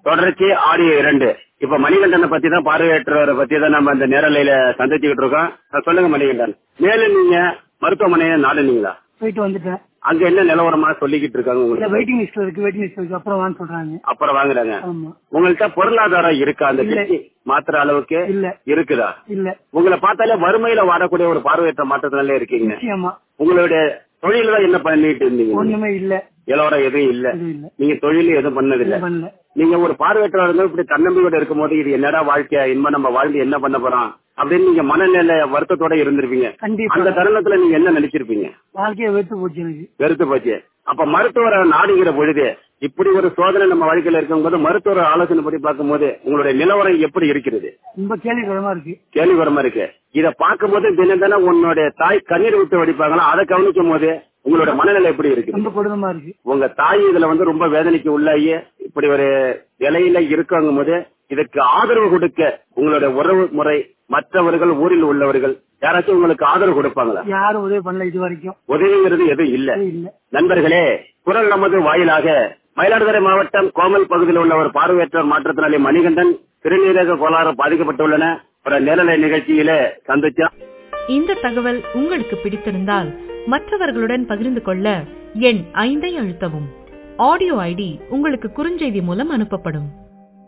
தொடர்ச்சி ஆடியோ இரண்டு இப்ப மணிகண்டனை பத்தி தான் பார்வையற்றவரை பத்தி தான் நம்ம இந்த நேரலையில சந்திச்சுக்கிட்டு இருக்கோம் அஹ் சொல்லுங்க மணிகண்டன் மேலும் நீங்க மருத்துவமனையை நாடுனீங்களா போயிட்டு வந்துட்டேன் அங்க என்ன நிலவரமா சொல்லிக்கிட்டு இருக்காங்க இல்ல உங்களுக்கு வெயிட்டிங் லிஸ்ட்ல இருக்கு வெயிட்டிங் லிஸ்ட்ல இருக்கு அப்புறம் வான்னு சொல்றாங்க அப்புறம் வாங்குறாங்க ஆமா உங்கள்ட்ட பொருளாதாரம் இருக்கா அந்த இல்ல. கிட்னி மாத்திர அளவுக்கு இல்ல இருக்குதா இல்ல உங்களை பார்த்தாலே வறுமையில வாடக்கூடிய ஒரு பார்வையற்ற மாற்றத்தினால இருக்கீங்க நிச்சயமா உங்களுடைய தொழில தான் என்ன பண்ணிட்டு இருந்தீங்க ஒண்ணுமே இல்ல நிலவரம் எதுவும் இல்ல எதுவும் இல்ல நீங்க தொழில் எதுவும் பண்ணதில்ல இல்ல பண்ணல நீங்க ஒரு பார்வையற்றவர்கள் வந்து இப்படி தன்னம்பிக்கையோட இருக்கும் போது இது என்னடா வாழ்க்கை இனிமே நம்ம வாழ்ந்து என்ன பண்ண போறோம் அப்படின்னு நீங்க மனநிலை வருத்தத்தோட இருந்திருப்பீங்க கண்டிப்பா அந்த தருணத்துல நீங்க என்ன நினைச்சிருப்பீங்க வாழ்க்கைய வெறுத்து போச்சு எனக்கு வெறுத்து போச்சு அப்ப மருத்துவரை நாடுகிற பொழுது இப்படி ஒரு சோதனை நம்ம வாழ்க்கையில இருக்கும்போது மருத்துவர ஆலோசனை படி பார்க்கும்போது உங்களுடைய நிலவரம் எப்படி இருக்கிறது ரொம்ப கேள்விகரமா இருக்கு கேள்விகரமா இருக்கு இத பார்க்கும்போது தினம் தினம் உன்னுடைய தாய் கண்ணீர் விட்டு வடிப்பாங்களா அதை கவனிக்கும் போது உங்களோட மனநிலை எப்படி இருக்கு ரொம்ப கொடூரமா இருக்கு உங்க தாய் இதுல வந்து ரொம்ப வேதனைக்கு உள்ளாகி இப்படி ஒரு நிலையில இருக்காங்க போது இதுக்கு ஆதரவு கொடுக்க உங்களுடைய உறவு முறை மற்றவர்கள் ஊரில் உள்ளவர்கள் யாராச்சும் உங்களுக்கு ஆதரவு கொடுப்பாங்களா யாரும் உதவி பண்ணல இது வரைக்கும் உதவிங்கிறது எதுவும் இல்ல இது இல்ல நண்பர்களே குரல் நமது வாயிலாக மயிலாடுதுறை மாவட்டம் கோமல் பகுதியில் உள்ள ஒரு பார்வையற்றோர் மாற்றத்தினாலே மணிகண்டன் சிறுநீரக கோளாறு பாதிக்கப்பட்டுள்ளன ஒரு நேரலை நிகழ்ச்சியில சந்திச்சா இந்த தகவல் உங்களுக்கு பிடித்திருந்தால் மற்றவர்களுடன் பகிர்ந்து கொள்ள எண் ஐந்தை அழுத்தவும் ஆடியோ ஐடி உங்களுக்கு குறுஞ்செய்தி மூலம் அனுப்பப்படும்